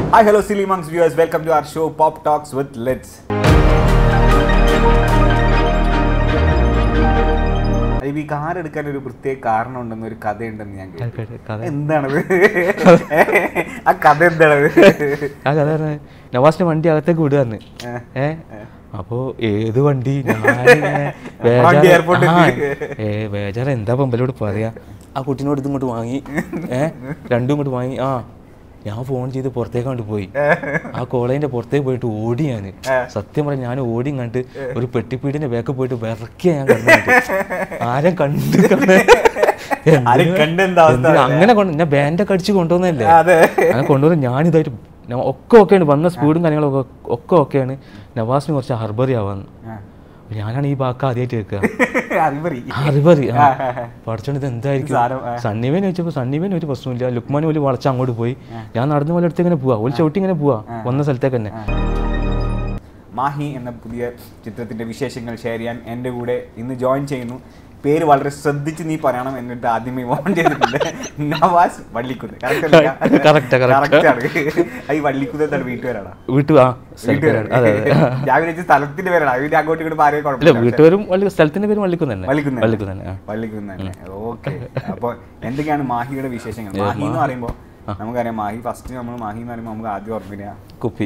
Hi, hello, Silly Monks viewers. Welcome to our show Pop Talks with Lids. ഈ car എടുക്കാൻ ഒരു പ്രത്യേക കാരണം ഉണ്ടെന്ന് ഒരു കഥയുണ്ടെന്ന് ഞാൻ കേട്ടു കഥ എന്താണത് ആ കഥ എന്താണത് ആ കഥ പറഞ്ഞ നവാസിന്റെ വണ്ടി അകത്തേക്ക് വിടുകയെന്ന് ഏ. ഏ അപ്പോ ഏത് വണ്ടി ഞാനിങ്ങനെ ബേജാറ്- വണ്ടി എയർപോർട്ടിൽ ആ, ഏ ബേജാറ് എന്താ പമ്പലോട് പറയാ ആ കുട്ടീനോട് ഇതിങ്ങോട്ട് വാങ്ങി ഏ രണ്ടും ഇങ്ങോട്ട് വാങ്ങി ആ ഞാൻ ഫോൺ ചെയ്ത് പുറത്തേക്ക് കണ്ട് പോയി ആ കോളേജിന്റെ പുറത്തേക്ക് പോയിട്ട് ഓടി ഞാൻ സത്യം പറഞ്ഞ ഞാൻ ഓടി കണ്ട് ഒരു പെട്ടിപ്പീടിന്റെ ബാക്ക് പോയിട്ട് വിറക്കിയ ഞാൻ കണ്ടു ആരും കണ്ട് കണ്ട് ആരും കണ്ട് എന്താ അവസ്ഥ എന്തിനാ അങ്ങനെ കൊണ്ട് ഞാൻ ബാൻഡൊക്കെ അടിച്ച് കൊണ്ടുവന്നല്ലേ അതെ അങ്ങനെ കൊണ്ടുവന്ന് ഞാനിതായിട്ട് ഞാൻ ഒക്കെ ഓക്കെയാണ് വന്ന സ്പീഡും കാര്യങ്ങളൊക്കെ ഒക്കെ ഓക്കെയാണ് നവാസിന് കുറച്ച് ഹർബറി ആവാന്ന് ഞാനാണ് ഈ വാക്ക് ആദ്യമായിട്ട് കേൾക്കുക അറിവറി ഹർബറി പഠിച്ചോണ്ട് ഇത് എന്തായിരിക്കും സാരം, ആ. സണ്ണിവേൻ ചോദിച്ചപ്പോൾ സണ്ണിവേൻ ഒരു പ്രശ്നമില്ല ലുക്മാൻ പോലും വളച്ച് അങ്ങോട്ട് പോയി ഞാൻ നടന്ന പോലെ അടുത്ത് ഇങ്ങനെ പോവാ ഒരു ചവിട്ടി ഇങ്ങനെ പോവാ വന്ന സ്ഥലത്തേക്ക് തന്നെ മാഹി എന്ന പുതിയ ചിത്രത്തിന്റെ വിശേഷങ്ങൾ ഷെയർ ചെയ്യാൻ എൻ്റെ കൂടെ ഇന്ന് ജോയിൻ ചെയ്യുന്നു പേര് വളരെ ശ്രദ്ധിച്ച് നീ പറയണം എന്നിട്ട് ആദ്യമേ ഓൺ ചെയ്തിട്ടുണ്ട് Navas Vallikkunnu Correct, correct. Correct ഈ വള്ളിക്കുന്ന് എന്താണ് വീട്ടുപേരാണ് വീട്ടു ആ വീട്ടുപേരാണ് അതെ അതെ ഞാൻ വിചാരിച്ച സ്ഥലത്തിന്റെ പേരാണ് അതിന്റെ അങ്ങോട്ടും ഇങ്ങോട്ടും ആരെയും അല്ല കുഴപ്പമില്ല വീട്ടുപേരും വള്ളി സ്ഥലത്തിന്റെ പേരും വള്ളിക്കുന്ന് തന്നെ വള്ളിക്കുന്ന് വള്ളിക്കുന്ന് തന്നെ ആ. വള്ളിക്കുന്ന് തന്നെ ഓക്കെ അപ്പോൾ എന്തൊക്കെയാണ് മാഹിയുടെ വിശേഷങ്ങൾ മാഹി എന്ന് പറയുമ്പോൾ നമുക്കറിയാം മാഹി ഫസ്റ്റ് നമ്മൾ മാഹി എന്ന് പറയുമ്പോൾ നമുക്ക് ആദ്യം ഓർമ്മിക്കുക കുപ്പി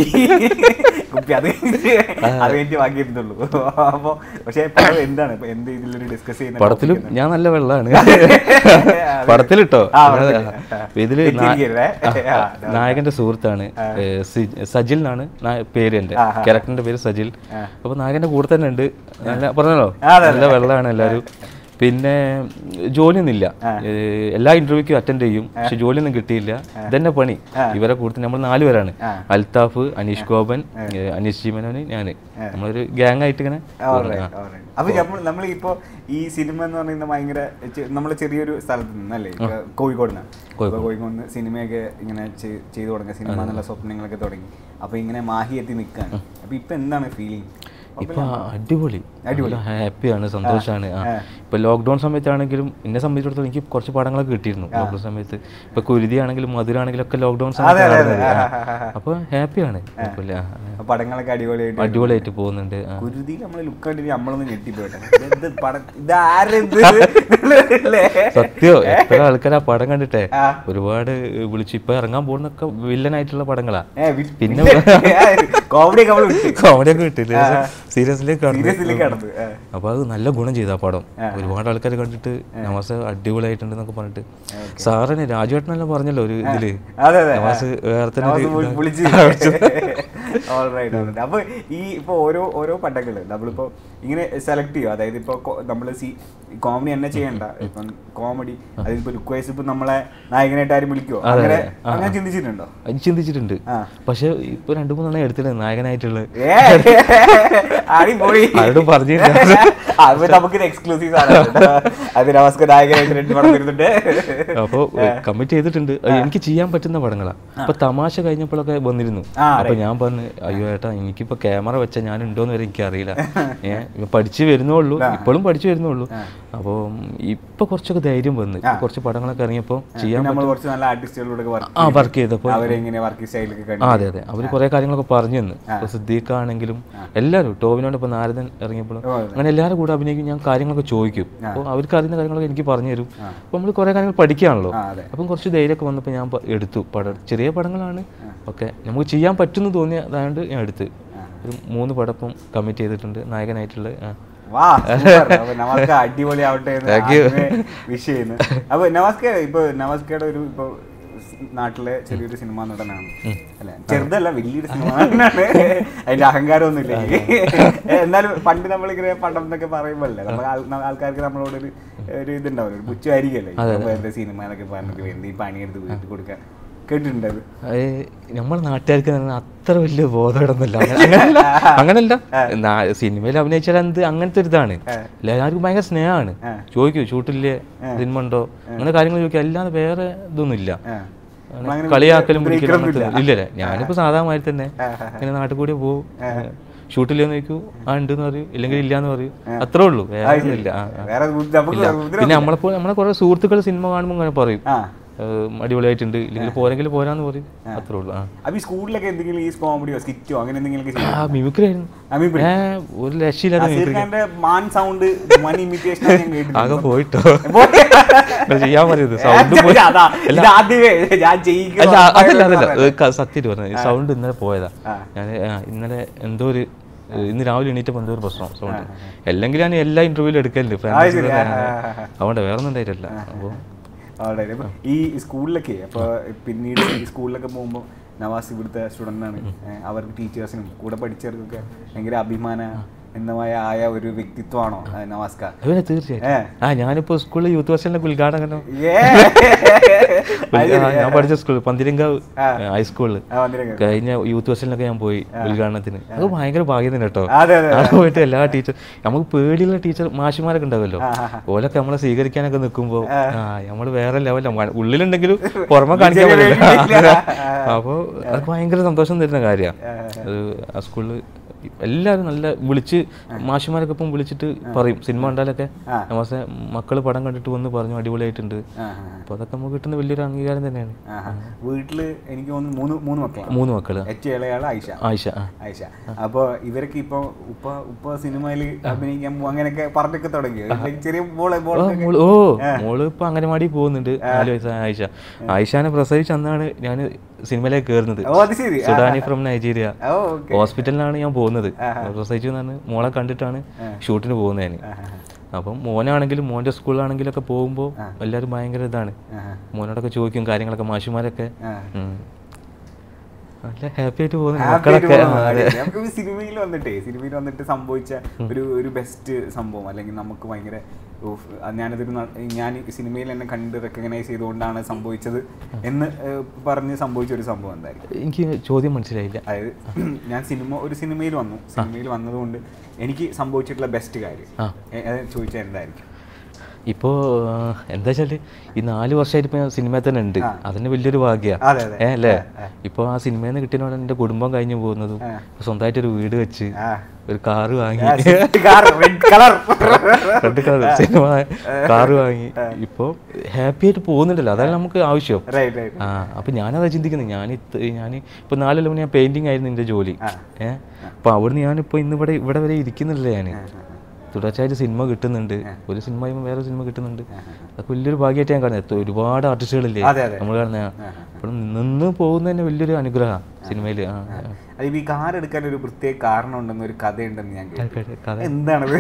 കുപ്പി അത് കഴിഞ്ഞ് അത് കഴിഞ്ഞ് ബാക്കിയിരുന്നുള്ളൂ അപ്പൊ പക്ഷെ പടം എന്താണ് ഇപ്പൊ എന്ത് ഇതിലൊരു ഡിസ്കസ് ചെയ്യുന്ന പടത്തിലും topic ഞാൻ നല്ല വെള്ളമാണ് അതെ. പടത്തിലിട്ടോ ആ, അതെ. പടത്തില്. ഇതില് നാ- തെറ്റിയിരിക്കരുതേ. ആ, നായകന്റെ സുഹൃത്താണ് ഏ, സി- സജിൽ എന്നാണ് നാ- പേര് എന്റെ ആ, ആ. ക്യാരക്ടറിന്റെ പേര് സജിൽ അപ്പൊ നായകന്റെ കൂടെ തന്നെ ഉണ്ട് നല്ല പറഞ്ഞല്ലോ ആ, അതെ, നല്ല വെള്ളമാണ് എല്ലാവരും പിന്നെ ജോലിയൊന്നുമില്ല ഏ, എല്ലാ ഇന്റർവ്യൂക്കും അറ്റൻഡ് ചെയ്യും പക്ഷെ ജോലിയൊന്നും കിട്ടിയില്ല ഇതന്നെ പണി ഇവരെ കൂടുതൽ നമ്മൾ നാലുപേരാണ് അൽത്താഫ് അനീഷ് ഗോപൻ ഏ, അനീഷ് ജീമനോന് ഞാന് നമ്മളൊരു ഗ്യാങ് ആയിട്ട് ഇങ്ങനെ Alright, alright. അപ്പൊ നമ്മൾ നമ്മൾ ഇപ്പോ ഈ സിനിമ എന്ന് പറയുന്ന ഭയങ്കര നമ്മൾ ചെറിയൊരു സ്ഥലത്ത് നിന്നല്ലേ ഇപ്പൊ കോഴിക്കോട് നിന്ന് കോഴിക്കോട് നിന്ന് സിനിമയൊക്കെ ഇങ്ങനെ ചെയ്- ചെയ്തു തുടങ്ങി സിനിമ എന്നുള്ള സ്വപ്നങ്ങളൊക്കെ തുടങ്ങി അപ്പൊ ഇങ്ങനെ മാഹി എത്തി നിൽക്കാണ് അപ്പൊ ഇപ്പൊ എന്താണ് ഫീലിംഗ് ഇപ്പൊ അടിപൊളി നല്ല ഹാപ്പിയാണ് സന്തോഷമാണ് ആ ഇപ്പൊ ലോക്ക്ഡൌൺ സമയത്താണെങ്കിലും എന്നെ സംബന്ധിച്ചിടത്തോളം എനിക്ക് കുറച്ച് പടങ്ങളൊക്കെ കിട്ടിയിരുന്നു ലോക്ക്ഡൌൺ സമയത്ത് ഇപ്പൊ കുരുതി ആണെങ്കിലും മധുരാണെങ്കിലും ഒക്കെ ലോക്ക്ഡൌൺ സമയത്ത് നടന്നത്. ആ. അപ്പൊ ഹാപ്പിയാണ് കുഴപ്പമില്ല ആ, ആ. പടങ്ങളൊക്കെ അടിപൊളിയായിട്ട് അടിപൊളിയായിട്ട് പോകുന്നുണ്ട് ആ. കുരുതി നമ്മളെ ലുക്ക് കണ്ടിട്ട് നമ്മളൊന്ന് ഞെട്ടിപ്പോട്ടെ ഇത് പടം ഇതാരെന്ത് അല്ലേ? സത്യോ എത്ര ആൾക്കാർ ആ പടം കണ്ടിട്ടെ ആ. ഒരുപാട് വിളിച്ചു ഇപ്പൊ ഇറങ്ങാൻ പോകുന്നൊക്കെ വില്ലനായിട്ടുള്ള പടങ്ങളാ ഏ, വി- പിന്നെ കോമഡി ഒക്കെ നമ്മള് വിട്ടു കോമഡി ഒക്കെ കിട്ടില്ല സീരിയസിലേക്ക് സീരിയസ്ലി കടന്നു ഏ. അപ്പൊ അത് നല്ല ഗുണം ചെയ്ത ആ പടം ഒരുപാട് ആൾക്കാർ കണ്ടിട്ട് നവാസ് അടിപൊളിയായിട്ടുണ്ട് എന്നൊക്കെ പറഞ്ഞിട്ട് സാറിന് രാജുവേട്ടനെല്ലാം പറഞ്ഞല്ലോ ഒരു ഇതില് അതെ അതെ നവാസ് വേറെ തന്നെ ഒരു നവാസ് ഇതാ. വിളിച്ച് Alright, alright. അപ്പൊ ഈ ഇപ്പൊ ഓരോ ഓരോ പടങ്ങള് നമ്മളിപ്പോ ഇങ്ങനെ സെലക്ട് ചെയ്യും അതായത് ഇപ്പൊ നമ്മള് സി കോമഡി തന്നെ ചെയ്യണ്ട ഇപ്പം കോമഡി അതിപ്പോ ലുക്വൈസ് ഇപ്പൊ നമ്മളെ നായകനായിട്ട് ആരും വിളിക്കുവോ അങ്ങനെ അങ്ങനെ ചിന്തിച്ചിട്ടുണ്ടോ അത് ചിന്തിച്ചിട്ടുണ്ട് ആ. പക്ഷെ ഇപ്പൊ രണ്ടു മൂന്നെണ്ണം എടുത്തിട്ടുണ്ട് നായകനായിട്ടുള്ളത് ഏ ആടി പോയി ആരോടും പറഞ്ഞില്ല അത് നമുക്കിത് എക്സ്ക്ലൂസീവ് ആണ് അത് നമസ്കാര നായകനായിട്ട് രണ്ട് പടം വരുന്നുണ്ട് അപ്പോ കമ്മിറ്റ് ചെയ്തിട്ടുണ്ട് അത് എനിക്ക് ചെയ്യാൻ പറ്റുന്ന പടങ്ങളാ അപ്പൊ തമാശ കഴിഞ്ഞപ്പോഴൊക്കെ വന്നിരുന്നു ആ, അപ്പൊ ഞാൻ പറഞ്ഞു അയ്യോ ഏട്ടാ എനിക്കിപ്പോ ക്യാമറ വെച്ച ഞാൻ ഉണ്ടോന്ന് വരെ എനിക്ക് അറിയില്ല ഏഹ് ഇപ്പൊ പഠിച്ചു വരുന്നുള്ളൂ ഇപ്പോഴും പഠിച്ചു വരുന്നുള്ളൂ അപ്പൊ ഇപ്പൊ കുറച്ചൊക്കെ ധൈര്യം വന്ന് ഇപ്പൊ കുറച്ച് പടങ്ങളൊക്കെ ഇറങ്ങിയപ്പോ ചെയ്യാൻ നമ്മൾ കുറച്ച് നല്ല ആർട്ടിസ്റ്റുകളോട് വർക്ക് ആ വർക്ക് ചെയ്തപ്പോ അവരെങ്ങനെ വർക്ക് സ്റ്റൈലൊക്കെ കണ്ടു ആ അതെ അതെ അവര് കുറെ കാര്യങ്ങളൊക്കെ പറഞ്ഞു തന്നു ഇപ്പൊ സിദ്ദീഖ് ആണെങ്കിലും എല്ലാവരും ടോവിനോട് ഇപ്പൊ നാരദൻ ഇറങ്ങിയപ്പോഴും അങ്ങനെ എല്ലാവരും കൂടെ അഭിനയിക്കും ഞാൻ കാര്യങ്ങളൊക്കെ ചോദിക്കും അപ്പോൾ അവർക്ക് അറിയുന്ന കാര്യങ്ങളൊക്കെ എനിക്ക് പറഞ്ഞു തരും അപ്പൊ നമ്മൾ കുറെ കാര്യങ്ങൾ പഠിക്കുകയാണല്ലോ ആ, അതെ. അപ്പം കുറച്ച് ധൈര്യമൊക്കെ വന്നപ്പോൾ ഞാൻ പ- എടുത്തു പടം ചെറിയ പടങ്ങളാണ് ഓക്കെ നമുക്ക് ചെയ്യാൻ പറ്റുമെന്ന് തോന്നിയതായത് ഞാൻ എടുത്ത് ഒരു മൂന്ന് പടപ്പം കമ്മിറ്റ് ചെയ്തിട്ടുണ്ട് നായകനായിട്ടുള്ള ആ. വാ super. അപ്പൊ നവാസ്ക അടിപൊളി ആവട്ടെ എന്ന് ആദ്യമേ വിഷ് ചെയ്യുന്നു അപ്പൊ നവാസ്ക ഇപ്പൊ നവാസ്കയുടെ ഒരു ഇപ്പൊ നാട്ടിലെ ചെറിയൊരു സിനിമ നടനാണ് അല്ലെ ചെറുതല്ല വലിയൊരു സിനിമ നടനാണ് അതിന്റെ അഹങ്കാരമൊന്നുമില്ല എന്നാലും പണ്ട് നമ്മളിങ്ങനെ പടം എന്നൊക്കെ പറയുമ്പോഴല്ലേ നമ്മൾ ആൾക്കാർക്ക് നമ്മളോടൊരു ഒരു ഇതുണ്ടാവും ഒരു പുച്ഛമായിരിക്കല്ലേ ഇപ്പൊ എന്റെ സിനിമ എന്നൊക്കെ പറഞ്ഞിട്ട് എന്ത് ഈ പണിയെടുത്ത് വീട്ടിൽ കൊടുക്കാൻ കേട്ടിട്ടുണ്ട് അത് നമ്മുടെ നാട്ടുകാർക്ക് തന്നെ അത്ര വലിയ ബോധമൊന്നുമില്ല അങ്ങനല്ല അങ്ങനല്ല നാ- സിനിമയിൽ അഭിനയിച്ചാൽ എന്ത് അങ്ങനത്തെ ഒരു ഇതാണ് എല്ലാവർക്കും ഭയങ്കര സ്നേഹമാണ് ചോദിക്കൂ ഷൂട്ടില്ലേ സിനിമ ഉണ്ടോ അങ്ങനെ കാര്യങ്ങൾ ചോദിക്കും അല്ലാതെ വേറെ ഇതൊന്നും ഇല്ല ആ. അങ്ങനെ കളിയാക്കലും പിടിക്കലും അങ്ങനത്തെ ഇല്ലല്ലേ ഞാനിപ്പോ സാധാരണ തന്നെ ഇങ്ങനെ നാട്ടിൽ കൂടി പോകും ഷൂട്ടില്ലെന്ന് ചോദിക്കൂ ആ ഉണ്ടെന്ന് പറയും ഇല്ലെങ്കിൽ ഇല്ലാന്ന് പറയും അത്രേ ഉള്ളൂ വേറെ ഒന്നുമില്ല ആ, ആ. വേറെ ബുദ്ധി- നമുക്ക് ഇല്ല ബുദ്ധി- പിന്നെ നമ്മളെപ്പോ നമ്മളെ കുറെ സുഹൃത്തുക്കൾ സിനിമ കാണുമ്പോൾ ഇങ്ങനെ പറയും ആ ഏഹ്, അടിപൊളിയായിട്ടുണ്ട് ഇല്ലെങ്കിൽ പോരെങ്കിൽ പോരാന്ന് പറയും അത്രേ ഉള്ളൂ ആ അപ്പൊ ഈ സ്കൂളിലൊക്കെ എന്തെങ്കിലും ഈ കോമഡിയോ സ്കിറ്റോ അങ്ങനെ എന്തെങ്കിലും ആ മിമിക്രി ആയിരുന്നു അമീബ് ഏ ഒരു രക്ഷയില്ലാതെ മിമിക്രി ഖാന്റെ മാൻ സൗണ്ട് മൻ ഇമിറ്റേഷൻ ഞാൻ കേട്ടിട്ടുണ്ട് ആകെ പോയിട്ടോ പോയി. ഇത് ചെയ്യാൻ പറയുന്നത് സൗണ്ട് പോയി അതാ, ഇത് ആദ്യമേ ഞാൻ ചെയ്യിക്കും അല്ല അതല്ല അതല്ല സത്യം പറഞ്ഞു സൗണ്ട് ഇന്നലെ പോയതാ ആ. ഞാൻ ഇന്നലെ എന്തോ ഒരു ഏഹ്, ഇന്ന് രാവിലെ എണീറ്റപ്പോൾ എന്തോ ഒരു പ്രശ്നം സൗണ്ട് അല്ലെങ്കിൽ ഞാൻ എല്ലാ ഇന്റർവ്യൂവിലും എടുക്കലുണ്ട് ഫ്രണ്ട്സ് ശരി. ആ, ആ, ആ. അതുകൊണ്ട് വേറെ ഒന്നും ഉണ്ടായിട്ടില്ല അപ്പോൾ അവിടെ ഇപ്പൊ ഈ സ്കൂളിലൊക്കെ അപ്പൊ പിന്നീട് ഈ സ്കൂളിലൊക്കെ പോകുമ്പോൾ നവാസ് ഇവിടുത്തെ സ്റ്റുഡൻ്റ് ആണ് ഏഹ് അവർക്ക് ടീച്ചേഴ്സിനും കൂടെ പഠിച്ചവർക്കൊക്കെ ഭയങ്കര അഭിമാന എന്നമായ ആയ ഒരു വ്യക്തിത്വമാണോ ഏഹ് നവാസ്ക അതുപോലെ തീർച്ചയായിട്ടും ഏ. ആ ഞാനിപ്പോ സ്കൂളിൽ യൂത്ത് ഫെസ്റ്റിന്റെ ഉദ്ഘാടനം ഏ. ആ, ഞാൻ പഠിച്ച സ്കൂൾ പന്തിരങ്കാവ് ആ. ഹൈസ്കൂളിൽ ആ, വന്നിരിക്കാം. കഴിഞ്ഞ യൂത്ത് ഫെസ്റ്റിലൊക്കെ ഞാൻ പോയി ഉദ്ഘാടനത്തിന് അത് ഭയങ്കര ഭാഗ്യം തന്നെ കേട്ടോ അതെ, അതെ, അവിടെ പോയിട്ട് എല്ലാ ടീച്ചർ നമുക്ക് പേടിയുള്ള ടീച്ചർ മാഷിമാരൊക്കെ ഉണ്ടാവല്ലോ ആ, ആ, ഓലൊക്കെ നമ്മളെ സ്വീകരിക്കാനൊക്കെ നിൽക്കുമ്പോൾ ആ നമ്മൾ വേറെ ലെവലാണ് ഉള്ളിലുണ്ടെങ്കിലും പുറമെ കാണിക്കാൻ ചെറിയ പറ്റില്ല പേടിയില്ല. അപ്പോൾ അത് ഭയങ്കര സന്തോഷം തരുന്ന കാര്യമാണ് അത് ആ സ്കൂളിൽ എല്ലാവരും നല്ല വിളിച്ച് മാഷിമാരൊക്കെ ഇപ്പം വിളിച്ചിട്ട് പറയും സിനിമ കണ്ടാലൊക്കെ ആ. നമ്മസെ മക്കള് പടം കണ്ടിട്ട് വന്ന് പറഞ്ഞു അടിപൊളിയായിട്ടുണ്ട് ആ, ആ, അപ്പോൾ അതൊക്കെ നമുക്ക് കിട്ടുന്ന വലിയൊരു അംഗീകാരം തന്നെയാണ് ആ, ആ. വീട്ടില് എനിക്ക് തോന്നുന്നു മൂന്ന് മൂന്ന് മക്കളാണ് മൂന്ന് മക്കള് ഏറ്റവും ഇളയാള് ആയിഷ ആയിഷ ആ ആയിഷ അപ്പൊ ഇവരൊക്കെ ഇപ്പൊ ഉപ്പ ഉപ്പ സിനിമയിൽ അഭിനയിക്കാൻ പോകും അങ്ങനെയൊക്കെ പറഞ്ഞൊക്കെ തുടങ്ങി ചെറിയ മോളെ ഓ, മോളെ മോള് ഓ മോള് ഇപ്പൊ അംഗനവാടി പോകുന്നുണ്ട് നാല് വയസ്സായ ആയിഷ ആയിഷാനെ പ്രസവിച്ച അന്നാണ് ഞാൻ സിനിമയിലേക്ക് കയറുന്നത് ഓ അത് ശരി ആ, സുഡാനി ഫ്രം നൈജീരിയ ഓ ഓക്കെ ഹോസ്പിറ്റലിലാണ് ഞാൻ പോകുന്നത് പ്രസവിച്ചു എന്നാണ് മോളെ കണ്ടിട്ടാണ് ഷൂട്ടിന് പോകുന്നത് ഞാൻ അപ്പം മോനാണെങ്കിലും മോൻ്റെ സ്കൂളിലാണെങ്കിലും ഒക്കെ പോകുമ്പോൾ എല്ലാവരും ഭയങ്കര ഇതാണ് മോനോടൊക്കെ ചോദിക്കും കാര്യങ്ങളൊക്കെ മാഷിമാരൊക്കെ ഉം. നല്ല ഹാപ്പി ആയിട്ട് പോകുന്നു മക്കളൊക്കെ ആ, അതെ. നമുക്ക് ഈ സിനിമയിൽ വന്നിട്ടേ സിനിമയിൽ വന്നിട്ട് സംഭവിച്ച ഒരു ഒരു ബെസ്റ്റ് സംഭവം അല്ലെങ്കിൽ നമുക്ക് ഭയങ്കര ഉഫ്, അത് ഞാനതൊരു ന- ഞാൻ ഈ സിനിമയിൽ എന്നെ കണ്ട് റെക്കഗ്നൈസ് ചെയ്തുകൊണ്ടാണ് സംഭവിച്ചത് എന്ന് ഏഹ്, പറഞ്ഞ് സംഭവിച്ച ഒരു സംഭവം എന്തായിരിക്കും എനിക്ക് ചോദ്യം മനസ്സിലായില്ല അതായത് ഞാൻ സിനിമ ഒരു സിനിമയിൽ വന്നു സിനിമയിൽ വന്നതുകൊണ്ട് എനിക്ക് സംഭവിച്ചിട്ടുള്ള ബെസ്റ്റ് കാര്യം ആ. ഏ- അത് ചോദിച്ചാൽ എന്തായിരിക്കും ഇപ്പോൾ എന്താ വെച്ചാൽ ഈ നാല് വർഷമായിട്ട് ഇപ്പോൾ ഞാൻ സിനിമയിൽ തന്നെ ഉണ്ട് അതിന് വലിയൊരു ഭാഗ്യമാണ് അതെ അതെ ഏ അല്ലേ ഇപ്പോൾ ആ സിനിമയിൽ നിന്ന് കിട്ടിയതോടെ എൻ്റെ കുടുംബം കഴിഞ്ഞു പോകുന്നതും ഇപ്പൊ സ്വന്തമായിട്ട് ഒരു വീട് വെച്ച് ആ ഒരു കാറ് വാങ്ങി red colour red colour cinema car വാങ്ങി ഇപ്പോൾ ഹാപ്പി ആയിട്ട് പോകുന്നുണ്ടല്ലോ അതാണ് നമുക്ക് ആവശ്യം റൈറ്റ് റൈറ്റ് ആ അപ്പം ഞാനതാ ചിന്തിക്കുന്നത് ഞാൻ ഞാൻ ഇപ്പോൾ നാലല്ല ഞാൻ പെയിൻറ്റിങ് ആയിരുന്നു എൻ്റെ ജോലി ഏഹ് അപ്പോൾ അവിടുന്ന് ഞാനിപ്പോൾ ഇന്ന് ഇവിടെ ഇവിടെ വരെ ഇരിക്കുന്നില്ല ഞാൻ തുടർച്ചയായിട്ട് സിനിമ കിട്ടുന്നുണ്ട് ഒരു സിനിമ കഴിയുമ്പോൾ വേറെ സിനിമ കിട്ടുന്നുണ്ട് അതൊക്കെ വലിയൊരു ഭാഗ്യമായിട്ട് ഞാൻ കാണുന്നത് എത്ര- ഒരുപാട് ആർട്ടിസ്റ്റുകളില്ലേ അതെ, അതെ. നമ്മൾ കാണുന്ന അപ്പോൾ നിന്ന് പോകുന്നത് തന്നെ വലിയൊരു അനുഗ്രഹമാണ് സിനിമയിൽ ആ ആ. അത് ഈ കാർ എടുക്കാൻ ഒരു പ്രത്യേക കാരണം ഉണ്ടെന്ന് ഒരു കഥയുണ്ടെന്ന് ഞാൻ കേട്ടു കഥ- കഥ എന്താണത്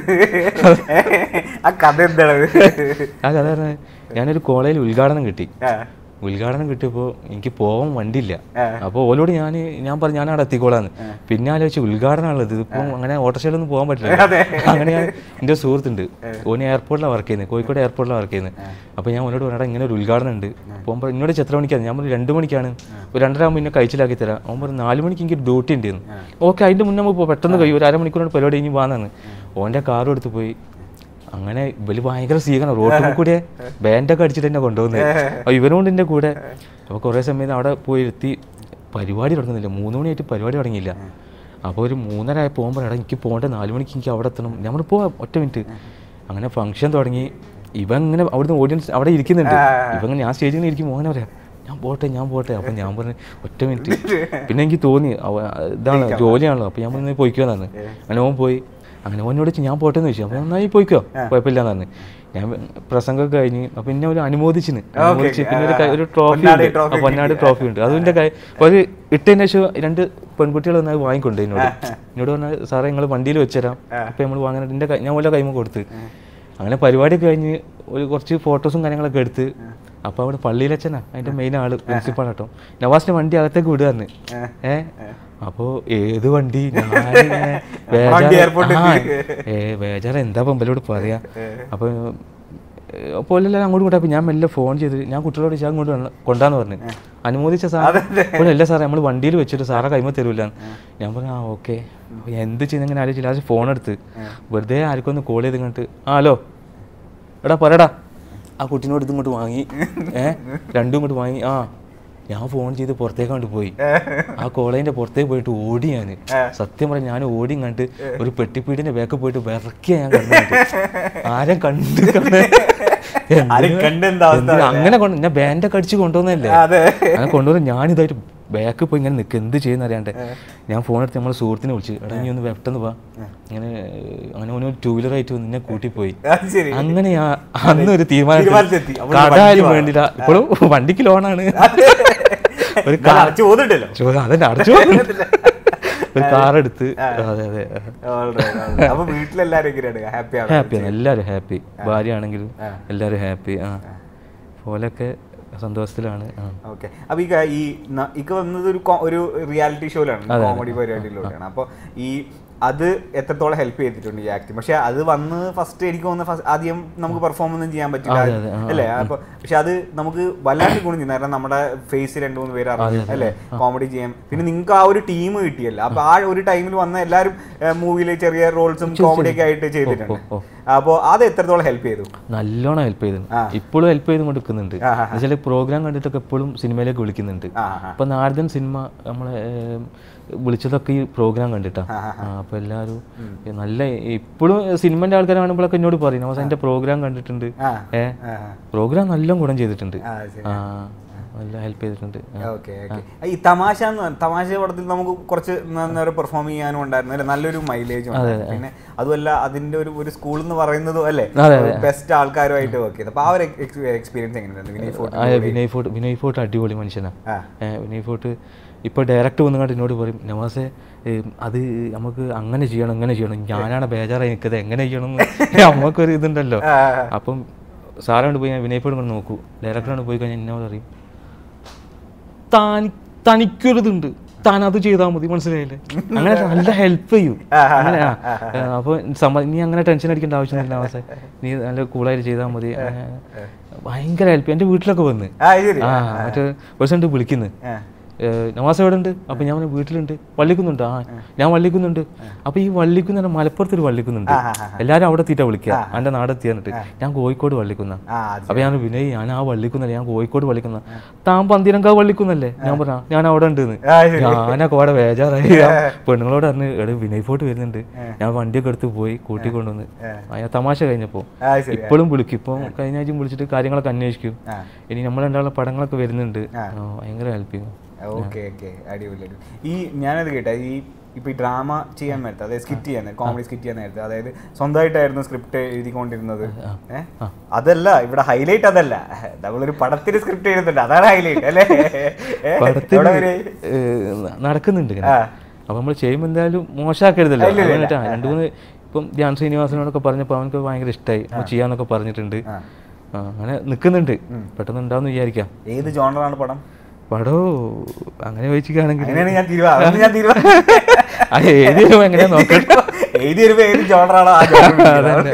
ആ കഥ എന്താണത് ആ കഥ പറഞ്ഞാൽ ഞാനൊരു കോളേജിൽ ഉദ്ഘാടനം കിട്ടി ആ, ഉദ്ഘാടനം കിട്ടിയപ്പോൾ എനിക്ക് പോകാൻ വണ്ടിയില്ല ആ. അപ്പോൾ ഓലോട് ഞാൻ ഞാൻ പറഞ്ഞു ഞാൻ അവിടെ എത്തിക്കോളാന്ന് പിന്നെ ആലോചിച്ച് ഉദ്ഘാടനമുള്ളത് ഇതിപ്പം അങ്ങനെ ഓട്ടോറിക്ഷയിലൊന്നും പോകാൻ പറ്റില്ല അങ്ങനെ ഞാൻ എൻ്റെ സുഹൃത്തുണ്ട് ഓന് എയർപോർട്ടിലാണ് വർക്ക് ചെയ്യുന്നത് കോഴിക്കോട് എയർപോർട്ടിലാണ് വർക്ക് ചെയ്യുന്നത് അപ്പോൾ ഞാൻ ഓനോട് പറഞ്ഞാൽ ഇങ്ങനെ ഒരു ഉദ്ഘാടനം ഉണ്ട് പോകുമ്പോൾ എന്നോട് എത്ര മണിക്കാണ് ഞാൻ പറഞ്ഞു രണ്ട് മണിക്കാണ് ഒരു രണ്ടര ആകുമ്പോൾ എന്നെ കഴിച്ചിലാക്കി തരാം അവൻ പറഞ്ഞു നാല് മണിക്ക് എനിക്ക് ഡ്യൂട്ടി ഉണ്ടായിരുന്നു ഓക്കെ അതിൻ്റെ മുന്നേ നമുക്ക് പോ- പെട്ടെന്ന് കഴിയും ഒരു അരമണിക്കൂറിന് പരിപാടി കഴിഞ്ഞ് പോകാന്നാണ് ഓൻ്റെ കാറും എടുത്ത് പോയി അങ്ങനെ ഇവര് ഭയങ്കര സ്വീകരണം റോട്ടിൽ കൂടെ ബാൻഡൊക്കെ അടിച്ചിട്ട് എന്നെ കൊണ്ടുപോകുന്നത് അപ്പോൾ ഇവനുകൊണ്ട് എൻ്റെ കൂടെ അപ്പോൾ കുറേ സമയം അവിടെ പോയി എത്തി പരിപാടി തുടങ്ങുന്നില്ല മൂന്ന് മണിയായിട്ട് പരിപാടി തുടങ്ങിയില്ല അപ്പോൾ ഒരു മൂന്നര ആയി പോകുമ്പോൾ എടാ എനിക്ക് പോകേണ്ട നാല് മണിക്ക് എനിക്ക് അവിടെ എത്തണം നമ്മൾ പോവാം ഒറ്റ മിനിറ്റ് അങ്ങനെ ഫംഗ്ഷൻ തുടങ്ങി ഇവൻ ഇങ്ങനെ അവിടുന്ന് ഓഡിയൻസ് അവിടെ ഇരിക്കുന്നുണ്ട് ഇവൻ ഇങ്ങനെ ഞാൻ സ്റ്റേജിൽ നിന്ന് ഇരിക്കും മോനെ പറയാം ഞാൻ പോട്ടെ ഞാൻ പോട്ടെ അപ്പം ഞാൻ പറഞ്ഞു ഒറ്റ മിനിറ്റ് പിന്നെ എനിക്ക് തോന്നി അവ- ഇതാണ് ജോലിയാണല്ലോ അപ്പം ഞാൻ പറഞ്ഞു പോയിക്കോന്നാണ് അങ്ങനെ ഓൻ പോയി അങ്ങനെ ഓനോട് ചോദിച്ചു ഞാൻ പോട്ടെ എന്ന് ചോദിച്ചു അപ്പോൾ നന്നായി പോയിക്കോ കുഴപ്പമില്ലാന്ന് പറഞ്ഞു ഞാൻ പ്രസംഗമൊക്കെ കഴിഞ്ഞ് അപ്പം എന്നെ ഒരു അനുമോദിച്ചിന് അനുമോദിച്ച് പിന്നെ ഒരു കൈ- ഒരു ട്രോഫി പൊന്നാടി ഉണ്ട് trophy ആ, പൊന്നാട് ട്രോഫി ഉണ്ട് അതിൻ്റെ കൈ ഒരു ഇട്ടതിന് ശേഷം രണ്ട് പെൺകുട്ടികൾ വന്നാൽ വാങ്ങിക്കൊണ്ട് എന്നോട് എന്നോട് പറഞ്ഞാൽ സാറേ നിങ്ങൾ വണ്ടിയിൽ വെച്ചുതരാം അപ്പം നമ്മൾ വാങ്ങാനായിട്ട് എൻ്റെ കൈ- ഞാൻ ഓല കൈമ കൊടുത്ത് അങ്ങനെ പരിപാടിയൊക്കെ കഴിഞ്ഞ് ഒരു കുറച്ച് ഫോട്ടോസും കാര്യങ്ങളൊക്കെ എടുത്ത് അപ്പോൾ അവിടെ പള്ളിയിലച്ഛനാ അതിൻ്റെ മെയിൻ ആള് പ്രിൻസിപ്പാൾ കേട്ടോ നവാസിന്റെ വണ്ടി അകത്തേക്ക് വിടുകയെന്ന് ഏ അപ്പോൾ ഏത് വണ്ടി ഞാനിങ്ങനെ വണ്ടി ബേജാറ് airport ആ, ഏ ബേജാറ് എന്താ പമ്പലോട് പറയാ അപ്പോൾ പോലെല്ലാം അങ്ങോട്ട് കൊണ്ടാ ഞാൻ മെല്ലെ ഫോൺ ചെയ്ത് ഞാൻ കുട്ടികളോട് ഞാൻ അങ്ങോട്ട് വന്ന് കൊണ്ടാന്ന് പറഞ്ഞു അനുമോദിച്ച സാർ അല്ല സാറേ നമ്മൾ വണ്ടിയിൽ വെച്ചിട്ട് സാറെ കൈമ തരൂല ഞാൻ പറഞ്ഞു ആ ഓക്കെ എന്ത് ചെയ്യുന്ന ഇങ്ങനെ ആലോചിച്ചില്ല ലാസ്റ്റ് ഫോൺ എടുത്ത് വെറുതെ ആർക്കും ഒന്ന് കോൾ ചെയ്ത് ഇങ്ങോട്ട് ആ ഹലോ എടാ പറയടാ ആ കുട്ടീനോട് ഇത് ഇങ്ങോട്ട് വാങ്ങി ഏ രണ്ടും ഇങ്ങോട്ട് വാങ്ങി ആ ഞാൻ ഫോൺ ചെയ്ത് പുറത്തേക്ക് കൊണ്ട് പോയി ആ കോളേജിന്റെ പുറത്തേക്ക് പോയിട്ട് ഓടി ഞാൻ സത്യം പറഞ്ഞ ഞാൻ ഓടി കണ്ട് ഒരു പെട്ടിപ്പീടിന്റെ ബാക്കിൽ പോയിട്ട് വിറക്കിയ ഞാൻ കണ്ടു ആരും കണ്ട് കണ്ട് ആരും കണ്ട് എന്താ അവസ്ഥ എന്തിനാ അങ്ങനെ കൊണ്ട് ഞാൻ ബാൻഡൊക്കെ അടിച്ച് കൊണ്ടുവന്നല്ലേ അതെ അങ്ങനെ കൊണ്ടുവന്ന് ഞാനിതായിട്ട് ബാക്ക് പോയി ഇങ്ങനെ നിൽക്കുക എന്ത് ചെയ്യുന്ന അറിയാണ്ട് ഞാൻ ഫോൺ എടുത്ത് നമ്മളെ സുഹൃത്തിനെ വിളിച്ചു എടാ നീ ഒന്ന് പെട്ടെന്ന് വാ ഇങ്ങനെ അങ്ങനെ ഓനോ ടൂ വീലർ ആയിട്ട് വന്ന് നിന്നെ കൂട്ടിപ്പോയി അത് ശരി അങ്ങനെ ഞാൻ അന്ന് ഒരു തീരുമാനം തീരുമാനത്തിലെത്തി. അപ്പോൾ കടായാലും വേണ്ടില്ല ഇപ്പോഴും വണ്ടിക്ക് ലോണാണ് ഒരു ഞാൻ അടച്ചു പോന്നിട്ടല്ലോ ചോദ്യം അതന്നെ അടച്ചു ഒരു കാർ എടുത്ത് അതെ അതെ അപ്പൊ വീട്ടിലെല്ലാരും എങ്ങനെയാണ് ഹാപ്പിയാണ് ഹാപ്പിയാണ് എല്ലാവരും ഹാപ്പി ഭാര്യ ആണെങ്കിലും എല്ലാവരും ഹാപ്പി ആ പോലൊക്കെ സന്തോഷത്തിലാണ് ആ ഓക്കെ അപ്പൊ ഈ ക- ഈ ന- ഇക്ക് വന്നത് ഒരു കോ- ഒരു റിയാലിറ്റി ഷോയിലാണ് കോമഡി പരിപാടിയിലൂടെയാണ് അപ്പൊ ഈ അത് എത്രത്തോളം ഹെൽപ്പ് ചെയ്തിട്ടുണ്ട് ഈ ആക്ടിങ് പക്ഷെ അത് വന്ന് ഫസ്റ്റ് എനിക്ക് തോന്നുന്നു ഫസ്റ്റ് ആദ്യം നമുക്ക് പെർഫോം ഒന്നും ചെയ്യാൻ പറ്റില്ല അതെ, അതെ, ആ, അല്ലേ അപ്പൊ പക്ഷെ അത് നമുക്ക് വല്ലാണ്ട് ഗുണം ചെയ്യുന്നു കാരണം നമ്മുടെ ഫേസ് രണ്ട് മൂന്ന് പേര് അറിഞ്ഞു അല്ലേ കോമഡി ചെയ്യാൻ പിന്നെ നിങ്ങൾക്ക് ആ ഒരു ടീം കിട്ടിയല്ലോ അപ്പൊ ആ ഒരു ടൈമിൽ വന്ന എല്ലാവരും മൂവിയിൽ ചെറിയ റോൾസും കോമഡി ഒക്കെ ആയിട്ട് ചെയ്തിട്ടുണ്ട് ഓ, അപ്പോൾ അത് എത്രത്തോളം ഹെൽപ്പ് ചെയ്തു നല്ലോണം ഹെൽപ്പ് ചെയ്തു ആ. ഇപ്പോഴും ഹെൽപ്പ് ചെയ്ത് കൊടുക്കുന്നുണ്ട് ആ, ആ, എന്നുവെച്ചാൽ പ്രോഗ്രാം കണ്ടിട്ടൊക്കെ എപ്പോഴും സിനിമയിലേക്ക് വിളിക്കുന്നുണ്ട് ആ ആ അപ്പൊ നാരദൻ സിനിമ നമ്മളെ ഏം, വിളിച്ചതൊക്കെ ഈ പ്രോഗ്രാം കണ്ടിട്ടാ ആ, ആ, ആ, അപ്പൊ എല്ലാവരും നല്ല ഇപ്പോഴും സിനിമന്റെ ആൾക്കാർ കാണുമ്പോഴൊക്കെ എന്നോട് പറയും അവസാനം എന്റെ പ്രോഗ്രാം കണ്ടിട്ടുണ്ട് ആ ഏ ആ പ്രോഗ്രാം നല്ല ഗുണം ചെയ്തിട്ടുണ്ട് ആ ശരി ആ നല്ല ഹെൽപ്പ് ചെയ്തിട്ടുണ്ട് ആ. ഓക്കെ ഓക്കെ ഈ തമാശ എന്ന് പറഞ്ഞ- തമാശ പടത്തിൽ നമുക്ക് കുറച്ച് നേരം പെർഫോം ചെയ്യാനും ഉണ്ടായിരുന്നു അല്ലെ നല്ലൊരു മൈലേജും പിന്നെ അതുമല്ല അതിന്റെ ഒരു ഒരു സ്കൂൾ എന്ന് പറയുന്നതും അല്ലേ അതെ, ബെസ്റ്റ് ആൾക്കാരുമായിട്ട് വർക്ക് ചെയ്ത് അപ്പൊ ആ ഒരു എക്സ്പീരിയൻസ് എങ്ങനെയുണ്ട് വിനയ് ഫോർട്ട് ആ, വിനയ് ഫോർട്ട് വിനയ് ഫോർട്ട് അടിപൊളി മനുഷ്യനാ ആ ഏ, വിനയ് ഫോർട്ട് ഇപ്പോൾ ഡയറക്റ്റ് വന്നുകൊണ്ട് എന്നോട് പറയും നവാസെ ഏ, അത് നമുക്ക് അങ്ങനെ ചെയ്യണം ഇങ്ങനെ ചെയ്യണം ഞാനാണ് ബേജാറായി നിൽക്കുന്നത് എങ്ങനെ ചെയ്യണം എന്ന് നമുക്കൊരു ഇതുണ്ടല്ലോ ആ, അപ്പം സാറോട് പോയി ഞാൻ വിനയ് ഫോർട്ട് കൊണ്ട് നോക്കൂ ഡയറക്ടറോട് പോയി കഴിഞ്ഞാൽ എന്നോട് പറയും താൻ തനിക്കൊരിതുണ്ട് താൻ അത് ചെയ്താൽ മതി മനസ്സിലായില്ലേ അങ്ങനെ നല്ല ഹെൽപ്പ് ചെയ്യും അങ്ങനെ ആ. ഏ, അപ്പോൾ സമ്മ നീ അങ്ങനെ ടെൻഷൻ അടിക്കേണ്ട ആവശ്യമൊന്നുമില്ല അവസ്ഥ നീ നല്ല കൂളായിട്ട് ചെയ്താൽ മതി അങ്ങനെ ഭയങ്കര ഹെൽപ്പ് എൻ്റെ വീട്ടിലൊക്കെ വന്ന് ആ ശരി ആ മറ്റേ പേഴ്സൺ വിളിക്കുന്നു ആ. നവാസ് എവിടെ ഉണ്ട് അപ്പൊ ഞാൻ പറഞ്ഞു, വീട്ടിലുണ്ട് വള്ളിക്കുന്നുണ്ട് ആ ഞാൻ വള്ളിക്കുന്നുണ്ട് അപ്പൊ ഈ വള്ളിക്കുന്ന മലപ്പുറത്ത് ഒരു വള്ളിക്കുന്നുണ്ട് എല്ലാരും അവിടെ എത്തിയിട്ടാ വിളിക്കുക എന്റെ നാടെത്തി എന്നിട്ട് ഞാൻ കോഴിക്കോട് വള്ളിക്കുന്ന ആ അത് അപ്പൊ ഞാൻ വിനയ് ഞാൻ ആ വള്ളിക്കുന്നല്ലേ ഞാൻ കോഴിക്കോട് വള്ളിക്കുന്ന താൻ പന്തിരങ്കാവ് വള്ളിക്കുന്നല്ലേ ഞാൻ പറഞ്ഞ ഞാൻ അവിടെ ഉണ്ടെന്ന് ആ ശരി ഞാനൊക്കെ അവിടെ ബേജാറായി ഞാൻ പെണ്ണുങ്ങളോട് പറഞ്ഞ് എവിടെ വിനയ് ഫോർട്ട് വരുന്നുണ്ട് ഞാൻ വണ്ടിയൊക്കെ എടുത്ത് പോയി കൂട്ടിക്കൊണ്ടുവന്ന് ആ തമാശ കഴിഞ്ഞപ്പോ ആ ശരി ഇപ്പോഴും വിളിക്കും ഇപ്പം കഴിഞ്ഞ ആഴ്ചയും വിളിച്ചിട്ട് കാര്യങ്ങളൊക്കെ അന്വേഷിക്കും ആ ഇനി നമ്മൾ രണ്ടാളുടെ പടങ്ങളൊക്കെ വരുന്നുണ്ട് ആ, ഭയങ്കര ഹെൽപ്പ് ചെയ്യും ഓക്കെ ഓക്കെ അടിപൊളി അടിപൊളി. ഈ ഞാനത് കേട്ടെ ഈ ഇപ്പൊ ഈ ഡ്രാമ ചെയ്യാൻ നേരത്തെ അതായത് സ്കിറ്റ് ചെയ്യാൻ കോമഡി സ്കിറ്റ് ചെയ്യാൻ നേരത്തെ അതായത് സ്വന്തമായിട്ടായിരുന്നു സ്ക്രിപ്റ്റ് എഴുതിക്കൊണ്ടിരുന്നത് ഏഹ് അതല്ല ഇവിടെ ഹൈലൈറ്റ് അതല്ല നമ്മളൊരു പടത്തിന് സ്ക്രിപ്റ്റ് എഴുതുന്നുണ്ട് അതാണ് ഹൈലൈറ്റ് അല്ലേ ഏ? പടത്തിൽ എവിടെ വരെ? നടക്കുന്നുണ്ട് ഇങ്ങനെ അപ്പൊ നമ്മൾ ചെയ്യുമ്പോൾ എന്തായാലും മോശമാക്കരുതല്ലോ അതുകൊണ്ടിട്ടാ രണ്ടു മൂന്ന് ഇപ്പം ധ്യാൻ ശ്രീനിവാസനോടൊക്കെ പറഞ്ഞപ്പോൾ അവനക്ക് ഭയങ്കര ഇഷ്ടമായി നമ്മൾ ചെയ്യാന്നൊക്കെ പറഞ്ഞിട്ടുണ്ട് ആ. ആ, അങ്ങനെ നിൽക്കുന്നുണ്ട് പെട്ടെന്ന് ഉണ്ടാവുമെന്ന് വിചാരിക്കാം ഏത് ജോണറാണ് പടം പടോ അങ്ങനെ ചോദിച്ചിട്ടാണെങ്കിൽ അങ്ങനെയാണ് ഞാൻ തീരുമാനം ഞാൻ തീരുമാനം ഏത് എങ്ങനെ നോക്കട്ടെ എഴുതി വരുമ്പോ ഏത് ജോണറാണോ ആ ജോണർ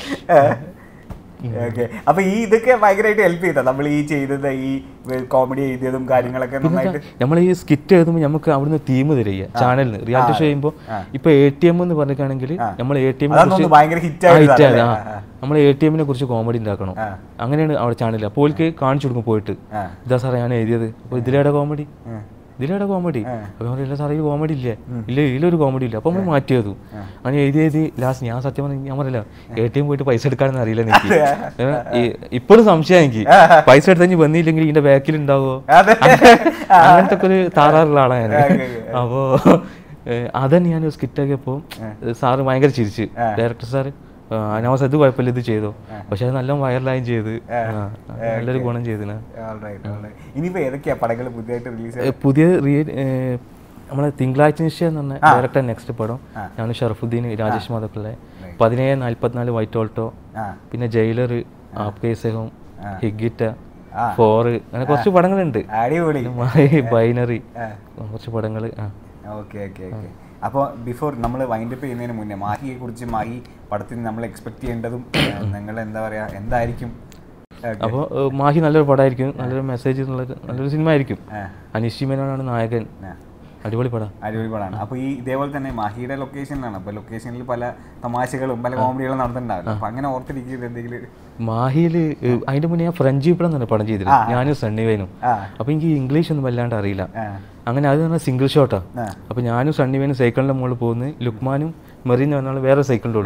ഓക്കെ അപ്പൊ ഈ ഇതൊക്കെ ഭയങ്കരമായിട്ട് ഹെൽപ്പ് ചെയ്താ നമ്മൾ ഈ ചെയ്തത് ഈ കോമഡി എഴുതിയതും കാര്യങ്ങളൊക്കെ നന്നായിട്ട് നമ്മൾ ഈ സ്കിറ്റ് എഴുതുമ്പോൾ നമുക്ക് അവിടുന്ന് തീം തരിക ചാനലിന് റിയാലിറ്റി ഷോ ചെയ്യുമ്പോൾ ഇപ്പൊ എ ടി എം എന്ന് പറഞ്ഞിട്ടാണെങ്കിൽ നമ്മൾ എ ടി എമ്മിനെ അതാണ് കുറിച്ച് തോന്നുന്നു ഭയങ്കര ഹിറ്റ് ആ, ആയത് hit ആയത്, ആ. നമ്മൾ എ ടി എമ്മിനെ കുറിച്ച് കോമഡി ഉണ്ടാക്കണം ആ. അങ്ങനെയാണ് അവിടെ ചാനൽ അപ്പോൾ ഓൽക്ക് കാണിച്ചു കൊടുക്കും പോയിട്ട് ആ. ഇതാ സാറേ ഞാൻ എഴുതിയത് അപ്പോൾ ഇതിലേടെ കോമഡി ഇതിലേടെ കോമഡി അപ്പോൾ ഞാൻ ഇല്ല സാറേ ഈ കോമഡി ഇല്ലേ ഇല്ല ഇതിലൊരു കോമഡി ഇല്ല അപ്പോൾ നമ്മൾ മാറ്റിയതു അങ്ങനെ എഴുതി എഴുതി ലാസ്റ്റ് ഞാൻ സത്യം പറഞ്ഞു ഞാൻ പറയില്ല എ ടി എം പോയിട്ട് പൈസ എടുക്കാനൊന്നും അറിയില്ല എനിക്ക് ഇപ്പോഴും സംശയം എനിക്ക് പൈസ എടുത്തു വന്നില്ലെങ്കിൽ ഇതിന്റെ ബാക്കിൽ ഉണ്ടാവോ അതെ അങ്ങനത്തെ ഒക്കെ ഒരു താറാറുള്ള ആളാണ് ഞാൻ ഓക്കേ, അപ്പോ ഏഹ്, അതന്നെ ഞാൻ സ്കിറ്റാക്കിയപ്പോൾ സാറ് ഭയങ്കര ചിരിച്ച് ഡയറക്ടർ സാറ് അനാവസ് ഇത് കുഴപ്പമില്ല ഇത് ചെയ്തോ പക്ഷെ അത് നല്ല വൈറലായും ചെയ്ത് ആ, നല്ലൊരു ഗുണം ചെയ്തിന് Alright, alright. ഇനിയിപ്പോ ഏതൊക്കെയാ പടങ്ങൾ പുതിയതായിട്ട് റിലീസ് ഏഹ്, പുതിയ റിയ ഏഹ്, നമ്മളെ തിങ്കളാഴ്ച നിശ്ചയം എന്ന് പറഞ്ഞ ഡയറക്ടർ നെക്സ്റ്റ് പടം ഞാൻ ഷറഫുദ്ദീൻ രാജേഷ് മാധവപ്പിള്ള പതിനേഴ് നാല്പത്തിനാല് വൈറ്റ് ഓൾട്ടോ ആ പിന്നെ ജയിലർ ആപ്കേസഹം ഹിഗിറ്റ ഫോറ് അങ്ങനെ കുറച്ച് പടങ്ങളുണ്ട് അടിപൊളി ബൈനറി കുറച്ച് പടങ്ങൾ ആ ഓക്കെ ഓക്കെ ഓക്കെ അപ്പോൾ ബിഫോർ നമ്മൾ വൈൻഡപ്പ് ചെയ്യുന്നതിന് മുന്നേ മാഹിയെ കുറിച്ച് മാഹി പടത്തിൽ നമ്മൾ എക്സ്പെക്ട് ചെയ്യേണ്ടതും നിങ്ങൾ എന്താ പറയാ എന്തായിരിക്കും Okay. അപ്പോൾ മാഹി നല്ലൊരു പടമായിരിക്കും നല്ലൊരു മെസ്സേജ് ഉള്ളത് നല്ലൊരു സിനിമ ആയിരിക്കും ആ, അനീഷ് മേനോനാണ് നായകൻ ആ. അടിപൊളി പടം അടിപൊളി പടമാണ് അപ്പോൾ ഈ ഇതേപോലെ തന്നെ മാഹിയുടെ ലൊക്കേഷനിലാണ് അപ്പോൾ ലൊക്കേഷനിൽ പല തമാശകളും പല കോമഡികളും നടന്നിട്ടുണ്ടാവില്ല അപ്പോൾ അങ്ങനെ ഓർത്തിരിക്കുന്നത് എന്തെങ്കിലും മാഹിയിൽ അതിന്റെ മുന്നേ ഞാൻ ഫ്രഞ്ച് പടം തന്നെ പടം ചെയ്തിരുന്നു ഞാനും സണ്ണിവേനും ആ അപ്പോൾ എനിക്ക് ഇംഗ്ലീഷ് ഒന്നും വല്ലാണ്ട് അറിയില്ല ആ അങ്ങനെ അത് പറഞ്ഞാൽ സിംഗിൾ ഷോട്ടാ ആ. അപ്പോൾ ഞാനും സണ്ണിവേനും സൈക്കിളിന്റെ മുകളിൽ പോകുന്നു ലുക്മാനും മെറീൻ എന്ന് പറഞ്ഞാൽ വേറെ സൈക്കിളിൻ്റെ ഉള്ളൂ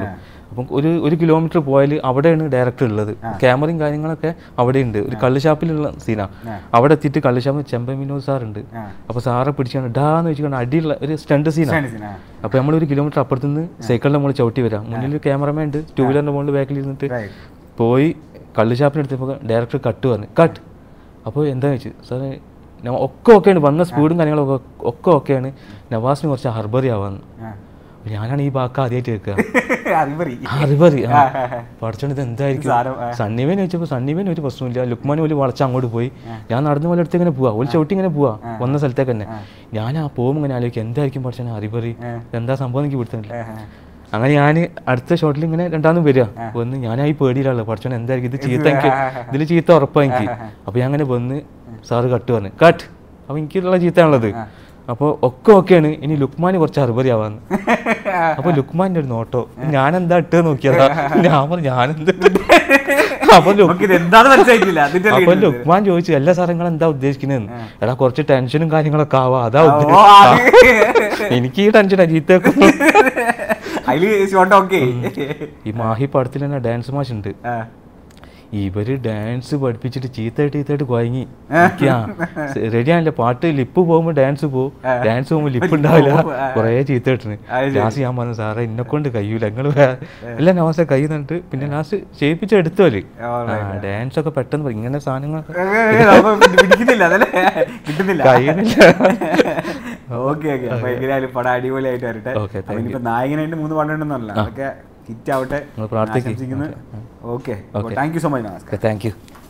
അപ്പം ഒരു ഒരു കിലോമീറ്റർ പോയാൽ അവിടെയാണ് ഡയറക്ടർ ഉള്ളത് ക്യാമറയും കാര്യങ്ങളൊക്കെ അവിടെ ഉണ്ട് ഒരു കള്ള് ഷാപ്പിലുള്ള സീനാ അവിടെ എത്തിയിട്ട് കള്ള് ഷാപ്പിൽ ചെമ്പൻ വിനോദ് സാറുണ്ട് ആ. അപ്പോൾ സാറെ പിടിച്ചാണ് ഡാന്ന് വെച്ചിട്ട് അടിയുള്ള ഒരു സ്റ്റണ്ട് സീനാണ് ആണ് സിനിമ. അപ്പോൾ നമ്മൾ ഒരു കിലോമീറ്റർ അപ്പുറത്ത് നിന്ന് സൈക്കിളിൻ്റെ മുകളിൽ ചവിട്ടി വരാം മുന്നിൽ ക്യാമറമാൻ ഉണ്ട് ടൂ വീലറിൻ്റെ മുകളിൽ ബാക്കിൽ ഇരുന്നിട്ട് Right. പോയി കള്ള് ഷാപ്പിന് എടുത്തപ്പോൾ ഡയറക്ടർ കട്ട് പറഞ്ഞു കട്ട് അപ്പോൾ എന്താ വെച്ച് സാറേ ഞാൻ ഒക്കെ ഓക്കെയാണ് വന്ന സ്പീഡും കാര്യങ്ങളൊക്കെ ഒക്കെ ഓക്കെയാണ് നവാസിന് കുറച്ച് ഹർബറി ആവാന്ന് ആ. അപ്പോൾ ഞാനാണ് ഈ വാക്ക് ആദ്യമായിട്ട് കേൾക്കുക അറിവറി. ഹർബറി ആ പഠിച്ചോണ്ട് ഇത് എന്തായിരിക്കും സാരം, ആ. സണ്ണിവേൻ വെച്ചപ്പോൾ സണ്ണിവേൻ ഒരു പ്രശ്നമില്ല ലുക്മാൻ പോലും വളച്ച് അങ്ങോട്ട് പോയി ഞാൻ നടന്ന പോലെ അടുത്ത് ഇങ്ങനെ പോവാ ഒരു ചവിട്ടി ഇങ്ങനെ പോവാ വന്ന സ്ഥലത്തേക്ക് തന്നെ ഞാൻ ആ പോകുമ്പോൾ ഇങ്ങനെ ആലോചിക്കും എന്തായിരിക്കും പഠിച്ചാൽ ഹറിബറി എന്താ സംഭവം എനിക്ക് പിടുത്തമില്ല ആ, ആ. അങ്ങനെ ഞാൻ അടുത്ത ഷോട്ടിൽ ഇങ്ങനെ രണ്ടാമതും വരിക വന്ന് ഞാനായി പേടിയിലുള്ള പഠിച്ചോൻ എന്തായിരിക്കും ഇത് ചീത്ത എനിക്ക് ഇതിൽ ചീത്ത ഉറപ്പാ എനിക്ക് അപ്പോൾ ഞാൻ അങ്ങനെ വന്ന് സാറ് കട്ട് പറഞ്ഞു കട്ട് അപ്പോൾ എനിക്കുള്ള ചീത്തയാണുള്ളത് അപ്പോൾ ഒക്കെ ഓക്കെയാണ് ഇനി ലുക്മാന് കുറച്ച് അറുപറി ആവാന്ന് അപ്പോൾ ലുക്മാൻ്റെ ഒരു നോട്ടോ ഞാൻ എന്താ ഇട്ട് നോക്കിയതാ ഞാൻ പറഞ്ഞു ഞാനെന്ത് അപ്പോൾ ലുക് നമുക്ക് ഇത് എന്താന്ന് മനസ്സിലായിട്ടില്ല അതിന്റെ അപ്പൊ ലുക്മാൻ ചോദിച്ചു എല്ലാ സാറേ നിങ്ങൾ എന്താ ഉദ്ദേശിക്കുന്നതെന്ന് എടാ കുറച്ച് ടെൻഷനും കാര്യങ്ങളൊക്കെ ആവാ അതാ ഓ, ഉദ്ദേശിച്ചത് എനിക്ക് ഈ ടെൻഷനാ ചീത്തേക്കും അതില് ഷോട്ട് ഓക്കെ ഈ മാഹി പടത്തിൽ തന്നെ ഡാൻസ് മാഷ് ഉണ്ട് ഇവര് ഡാൻസ് പഠിപ്പിച്ചിട്ട് ചീത്തയായിട്ട് ചീത്തയായിട്ട് കുഴങ്ങി റെഡി ആണല്ലേ പാട്ട് ലിപ്പ് പോകുമ്പോ ഡാൻസ് പോകും ഡാൻസ് പോകുമ്പോ ലിപ്പ് ഉണ്ടാവില്ല കുറേ ചീത്തയിട്ടിന് ലാസ്റ്റ് ഞാൻ പറഞ്ഞു സാറേ എന്നെ കൊണ്ട് കഴിയൂല നിങ്ങൾ എല്ലാം നവാസെ കൈ നിന്നിട്ട് പിന്നെ ലാസ്റ്റ് ചെയ്യിപ്പിച്ച് എടുത്തോല് ഡാൻസ് ഒക്കെ പെട്ടെന്ന് പറയും. ഇങ്ങനെ സാധനങ്ങളൊക്കെ പിടിക്കുന്നില്ല അതല്ലേ കിട്ടുന്നില്ല കഴിയുന്നില്ല ഓക്കെ ഓക്കെ അപ്പൊ എങ്ങനെയായാലും പടം അടിപൊളിയായിട്ട് വരട്ടെ Okay, അപ്പൊ ഇനിയിപ്പോ നായകനായിട്ട് മൂന്ന് പടം ഉണ്ടെന്നല്ല അതൊക്കെ ഹിറ്റ് ആവട്ടെ നിങ്ങൾ പ്രാർത്ഥിക്ക്. Okay thank you so much നമസ്കാരം താങ്ക് യു